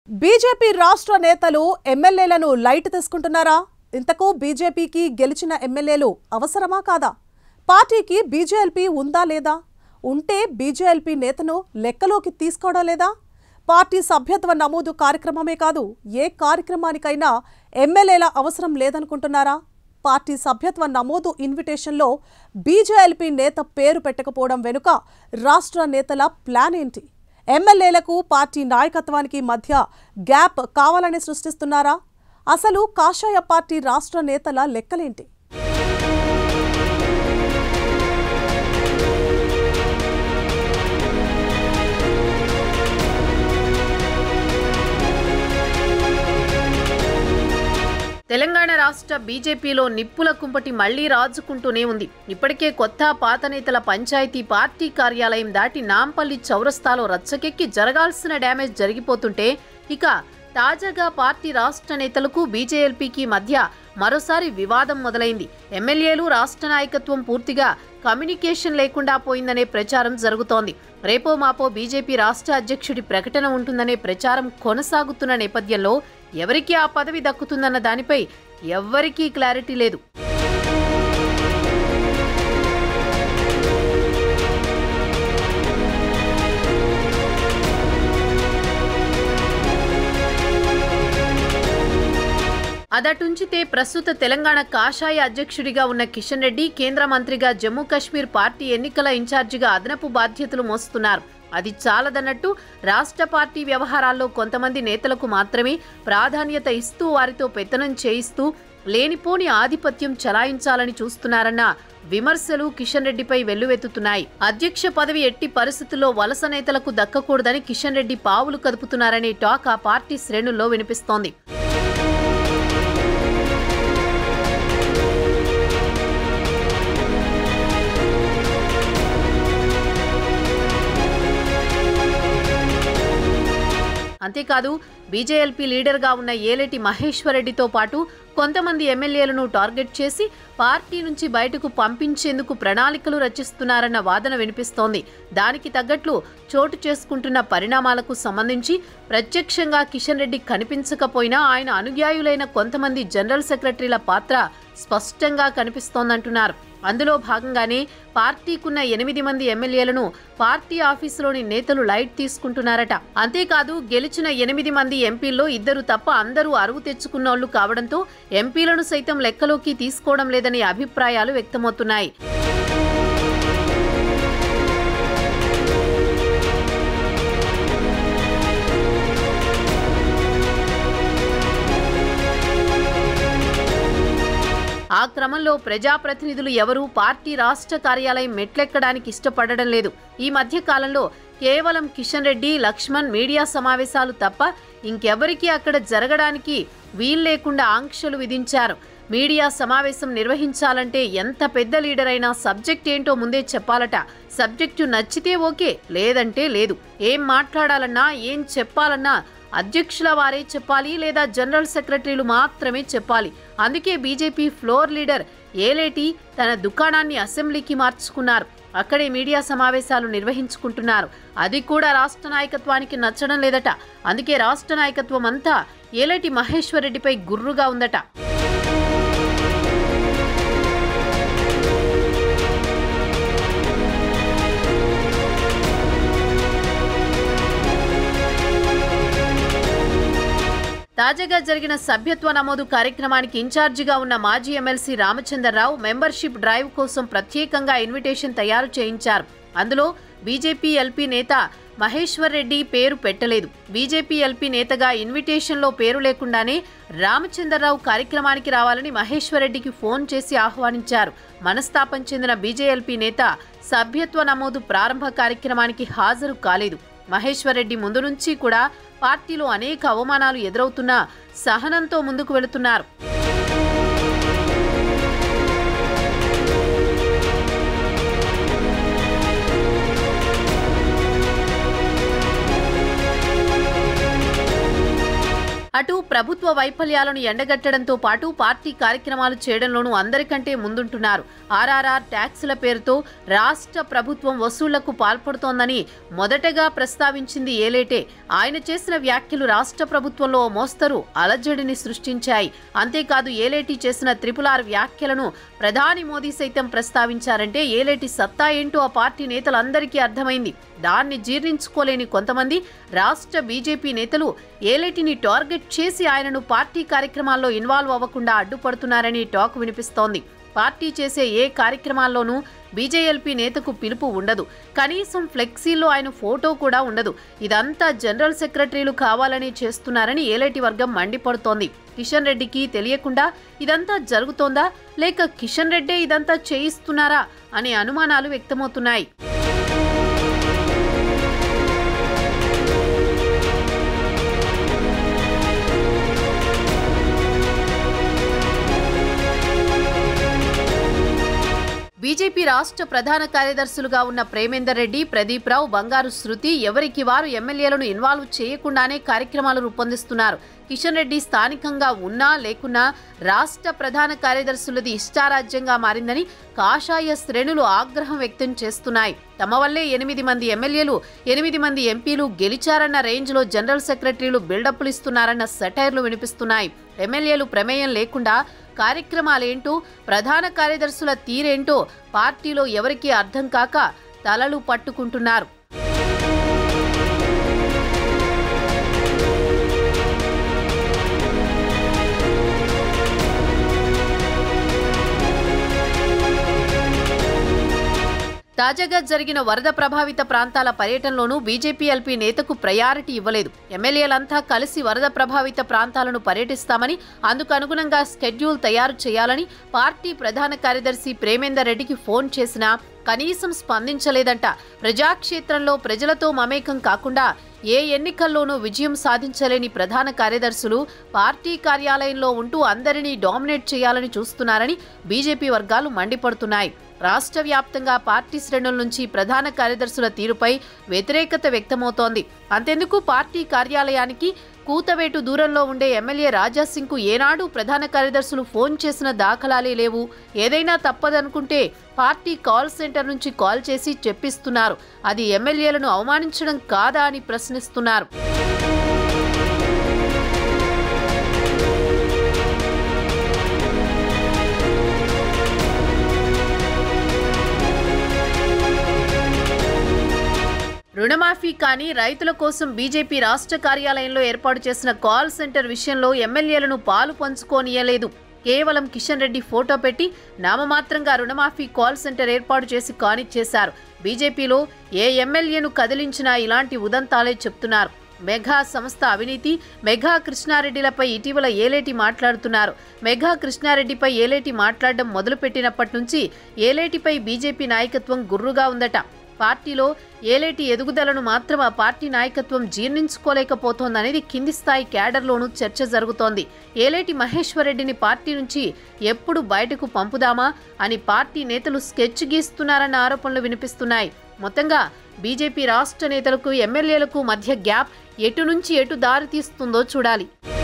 BJP రాష్ట్ర నేతలు ఎమ్మెల్యేలను లైట్ తీసుకుంటున్నారా ఇంతకు బీజేపీకి గెలిచిన ఎమ్మెల్యేలు అవసరమా కాదా పార్టీకి బీజేఎల్పీ ఉందా లేదా ఉంటే బీజేఎల్పీ నేతను లెక్కలోకి తీసుకోవడం లేదా పార్టీ సభ్యత్వ నమోదు కార్యక్రమమే కాదు ఏ కార్యక్రమానికైనా ఎమ్మెల్యేల అవసరం లేదనుకుంటున్నారా పార్టీ సభ్యత్వ నమోదు ఇన్విటేషన్లో బీజేఎల్పీ నేత పేరు పెట్టకపోవడం వెనుక రాష్ట్ర నేతల ప్లాన్ ఏంటి ఎమ్మెల్యేలకు పార్టీ నాయకత్వానికి మధ్య గ్యాప్ కావాలని సృష్టిస్తున్నారా అసలు కాషాయ పార్టీ రాష్ట్ర నేతల లెక్కలేంటి తెలంగాణ రాష్ట్ర బీజేపీలో నిప్పుల కుంపటి మళ్లీ రాజుకుంటూనే ఉంది ఇప్పటికే కొత్త పాత నేతల పంచాయతీ పార్టీ కార్యాలయం దాటి నాంపల్లి చౌరస్తాలో రచ్చకెక్కి జరగాల్సిన డ్యామేజ్ జరిగిపోతుంటే ఇక తాజాగా పార్టీ రాష్ట్ర నేతలకు బీజేఎల్పీకి మధ్య మరోసారి వివాదం మొదలైంది ఎమ్మెల్యేలు రాష్ట్ర నాయకత్వం పూర్తిగా కమ్యూనికేషన్ లేకుండా పోయిందనే ప్రచారం జరుగుతోంది రేపో మాపో బీజేపీ రాష్ట్ర అధ్యక్షుడి ప్రకటన ఉంటుందనే ప్రచారం కొనసాగుతున్న నేపథ్యంలో ఎవరికి ఆ పదవి దక్కుతుందన్న దానిపై ఎవ్వరికీ క్లారిటీ లేదు అదటుంచితే ప్రస్తుత తెలంగాణ కాషాయ అధ్యక్షుడిగా ఉన్న కిషన్ రెడ్డి కేంద్ర మంత్రిగా జమ్మూ కాశ్మీర్ పార్టీ ఎన్నికల ఇన్ఛార్జిగా అదనపు బాధ్యతలు మోస్తున్నారు అది చాలదన్నట్టు రాష్ట్ర పార్టీ వ్యవహారాల్లో కొంతమంది నేతలకు మాత్రమే ప్రాధాన్యత ఇస్తూ వారితో పెత్తనం చేయిస్తూ లేనిపోని ఆధిపత్యం చలాయించాలని చూస్తున్నారన్న విమర్శలు కిషన్ రెడ్డిపై వెల్లువెత్తుతున్నాయి అధ్యక్ష పదవి ఎట్టి పరిస్థితుల్లో వలస నేతలకు దక్కకూడదని కిషన్ రెడ్డి పావులు కదుపుతున్నారనే టాక్ ఆ పార్టీ శ్రేణుల్లో వినిపిస్తోంది అంతేకాదు బీజేఎల్పీ లీడర్గా ఉన్న ఏలేటి మహేశ్వరరెడ్డితో పాటు కొంతమంది ఎమ్మెల్యేలను టార్గెట్ చేసి పార్టీ నుంచి బయటకు పంపించేందుకు ప్రణాళికలు రచిస్తున్నారన్న వాదన వినిపిస్తోంది దానికి తగ్గట్లు చోటు చేసుకుంటున్న పరిణామాలకు సంబంధించి ప్రత్యక్షంగా కిషన్ రెడ్డి కనిపించకపోయినా ఆయన అనుయాయులైన కొంతమంది జనరల్ సెక్రటరీల పాత్ర స్పష్టంగా కనిపిస్తోందంటున్నారు అందులో భాగంగానే పార్టీకున్న ఎనిమిది మంది ఎమ్మెల్యేలను పార్టీ ఆఫీసులోని నేతలు లైట్ తీసుకుంటున్నారట అంతేకాదు గెలిచిన ఎనిమిది మంది ఎంపీల్లో ఇద్దరు తప్ప అందరూ అరువు తెచ్చుకున్నోళ్లు కావడంతో ఎంపీలను సైతం లెక్కలోకి తీసుకోవడం లేదనే అభిప్రాయాలు వ్యక్తమవుతున్నాయి ఆ క్రమంలో ప్రజాప్రతినిధులు ఎవరూ పార్టీ రాష్ట్ర కార్యాలయం మెట్లెక్కడానికి ఇష్టపడడం లేదు ఈ మధ్య కాలంలో కేవలం కిషన్ రెడ్డి లక్ష్మణ్ మీడియా సమావేశాలు తప్ప ఇంకెవరికీ అక్కడ జరగడానికి వీల్లేకుండా ఆంక్షలు విధించారు మీడియా సమావేశం నిర్వహించాలంటే ఎంత పెద్ద లీడర్ అయినా సబ్జెక్ట్ ఏంటో ముందే చెప్పాలట సబ్జెక్టు నచ్చితే ఓకే లేదంటే లేదు ఏం మాట్లాడాలన్నా ఏం చెప్పాలన్నా అధ్యక్షుల వారే చెప్పాలి లేదా జనరల్ సెక్రటరీలు మాత్రమే చెప్పాలి అందుకే బీజేపీ ఫ్లోర్ లీడర్ ఏలేటి తన దుకాణాన్ని అసెంబ్లీకి మార్చుకున్నారు అక్కడే మీడియా సమావేశాలు నిర్వహించుకుంటున్నారు అది కూడా రాష్ట్ర నాయకత్వానికి నచ్చడం లేదట అందుకే రాష్ట్ర నాయకత్వం అంతా ఏలేటి మహేశ్వర్ రెడ్డిపై గుర్రుగా ఉందట తాజాగా జరిగిన సభ్యత్వ నమోదు కార్యక్రమానికి ఇన్ఛార్జిగా ఉన్న మాజీ ఎమ్మెల్సీ రామచంద్రరావు మెంబర్షిప్ డ్రైవ్ కోసం ప్రత్యేకంగా ఇన్విటేషన్ తయారు చేయించారు అందులో బీజేపీ ఎల్పీ నేత మహేశ్వర్ రెడ్డి పేరు పెట్టలేదు బీజేపీ ఎల్పీ నేతగా ఇన్విటేషన్లో పేరు లేకుండానే రామచంద్రరావు కార్యక్రమానికి రావాలని మహేశ్వర్ రెడ్డికి ఫోన్ చేసి ఆహ్వానించారు మనస్తాపం చెందిన బీజేఎల్పీ నేత సభ్యత్వ నమోదు ప్రారంభ కార్యక్రమానికి హాజరు కాలేదు మహేశ్వర్ రెడ్డి ముందు నుంచి కూడా పార్టీలో అనేక అవమానాలు ఎదురవుతున్నా సహనంతో ముందుకు వెళుతున్నారు అటు ప్రభుత్వ వైఫల్యాలను ఎండగట్టడంతో పాటు పార్టీ కార్యక్రమాలు చేయడంలోనూ అందరికంటే ముందుంటున్నారు ఆర్ఆర్ఆర్ ట్యాక్సుల పేరుతో రాష్ట్ర ప్రభుత్వం వసూళ్లకు పాల్పడుతోందని మొదటగా ప్రస్తావించింది ఏలేటే ఆయన చేసిన వ్యాఖ్యలు రాష్ట్ర ప్రభుత్వంలో ఓ మోస్తరు అలజడిని సృష్టించాయి అంతేకాదు ఏలేటి చేసిన త్రిపుల్ ఆర్ వ్యాఖ్యలను ప్రధాని మోదీ సైతం ప్రస్తావించారంటే ఏలేటి సత్తా ఏంటో ఆ పార్టీ నేతలందరికీ అర్థమైంది దాన్ని జీర్ణించుకోలేని కొంతమంది రాష్ట్ర బీజేపీ నేతలు ఏలేటిని టార్గెట్ చేసి ఆయనను పార్టీ కార్యక్రమాల్లో ఇన్వాల్వ్ అవ్వకుండా అడ్డుపడుతున్నారని టాక్ వినిపిస్తోంది పార్టీ చేసే ఏ కార్యక్రమాల్లోనూ బీజేఎల్పీ నేతకు పిలుపు ఉండదు కనీసం ఫ్లెక్సీల్లో ఆయన ఫోటో కూడా ఉండదు ఇదంతా జనరల్ సెక్రటరీలు కావాలని చేస్తున్నారని ఏలేటి వర్గం మండిపడుతోంది కిషన్ రెడ్డికి తెలియకుండా ఇదంతా జరుగుతోందా లేక కిషన్ రెడ్డే ఇదంతా చేయిస్తున్నారా అనే అనుమానాలు వ్యక్తమవుతున్నాయి బీజేపీ రాష్ట్ర ప్రధాన కార్యదర్శులుగా ఉన్న ప్రేమేందర్ రెడ్డి ప్రదీప్ రావు బంగారు శృతి ఎవరికి వారు ఎమ్మెల్యేలను ఇన్వాల్వ్ చేయకుండానే కార్యక్రమాలు రూపొందిస్తున్నారు కిషన్ రెడ్డి స్థానికంగా ఉన్నా లేకున్నా రాష్ట్ర ప్రధాన కార్యదర్శులది ఇష్టారాజ్యంగా మారిందని కాషాయ శ్రేణులు ఆగ్రహం వ్యక్తం చేస్తున్నాయి తమ వల్లే ఎనిమిది మంది ఎమ్మెల్యేలు ఎనిమిది మంది ఎంపీలు గెలిచారన్న రేంజ్లో జనరల్ సెక్రటరీలు బిల్డప్లు ఇస్తున్నారన్న సెటైర్లు వినిపిస్తున్నాయి ఎమ్మెల్యేలు ప్రమేయం లేకుండా కార్యక్రమాలేంటో ప్రధాన కార్యదర్శుల తీరేంటో పార్టీలో ఎవరికీ అర్థం కాక తలలు పట్టుకుంటున్నారు తాజాగా జరిగిన వరద ప్రభావిత ప్రాంతాల పర్యటనలోనూ బీజేపీ ఎల్పీ నేతకు ప్రయారిటీ ఇవ్వలేదు ఎమ్మెల్యేలంతా కలిసి వరద ప్రభావిత ప్రాంతాలను పర్యటిస్తామని అందుకు అనుగుణంగా స్కెడ్యూల్ తయారు చేయాలని పార్టీ ప్రధాన కార్యదర్శి ప్రేమేందర్ రెడ్డికి ఫోన్ చేసినా కనీసం స్పందించలేదంట ప్రజాక్షేత్రంలో ప్రజలతో మమేకం కాకుండా ఏ ఎన్నికల్లోనూ విజయం సాధించలేని ప్రధాన కార్యదర్శులు పార్టీ కార్యాలయంలో ఉంటూ అందరినీ డామినేట్ చేయాలని చూస్తున్నారని బీజేపీ వర్గాలు మండిపడుతున్నాయి రాష్ట్ర వ్యాప్తంగా పార్టీ శ్రేణుల నుంచి ప్రధాన కార్యదర్శుల తీరుపై వ్యతిరేకత వ్యక్తమవుతోంది అంతెందుకు పార్టీ కార్యాలయానికి కూతవేటు దూరంలో ఉండే ఎమ్మెల్యే రాజాసింగ్కు ఏనాడు ప్రధాన కార్యదర్శులు ఫోన్ చేసిన దాఖలాలే లేవు ఏదైనా తప్పదనుకుంటే పార్టీ కాల్ సెంటర్ నుంచి కాల్ చేసి చెప్పిస్తున్నారు అది ఎమ్మెల్యేలను అవమానించడం కాదా అని ప్రశ్నిస్తున్నారు రుణమాఫీ కానీ రైతుల కోసం బీజేపీ రాష్ట్ర కార్యాలయంలో ఏర్పాటు చేసిన కాల్ సెంటర్ విషయంలో ఎమ్మెల్యేలను పాలు పంచుకోనియలేదు కేవలం కిషన్ రెడ్డి ఫోటో పెట్టి నామమాత్రంగా రుణమాఫీ కాల్ సెంటర్ ఏర్పాటు చేసి కానిచ్చేశారు బీజేపీలో ఏ ఎమ్మెల్యేను కదిలించినా ఇలాంటి ఉదంతాలే చెప్తున్నారు మెగా సంస్థ అవినీతి మెగా కృష్ణారెడ్డిలపై ఇటీవల ఏలేటి మాట్లాడుతున్నారు మెగా కృష్ణారెడ్డిపై ఏలేటి మాట్లాడడం మొదలుపెట్టినప్పటి నుంచి ఏలేటిపై బీజేపీ నాయకత్వం గుర్రుగా ఉందట పార్టీలో ఏలేటి ఎదుగుదలను మాత్రం ఆ పార్టీ నాయకత్వం జీర్ణించుకోలేకపోతోందనేది కింది స్థాయి క్యాడర్లోనూ చర్చ జరుగుతోంది ఏలేటి మహేశ్వర్ రెడ్డిని పార్టీ నుంచి ఎప్పుడు బయటకు పంపుదామా అని పార్టీ నేతలు స్కెచ్ గీస్తున్నారన్న ఆరోపణలు వినిపిస్తున్నాయి మొత్తంగా బీజేపీ రాష్ట్ర నేతలకు ఎమ్మెల్యేలకు మధ్య గ్యాప్ ఎటు నుంచి ఎటు దారి తీస్తుందో చూడాలి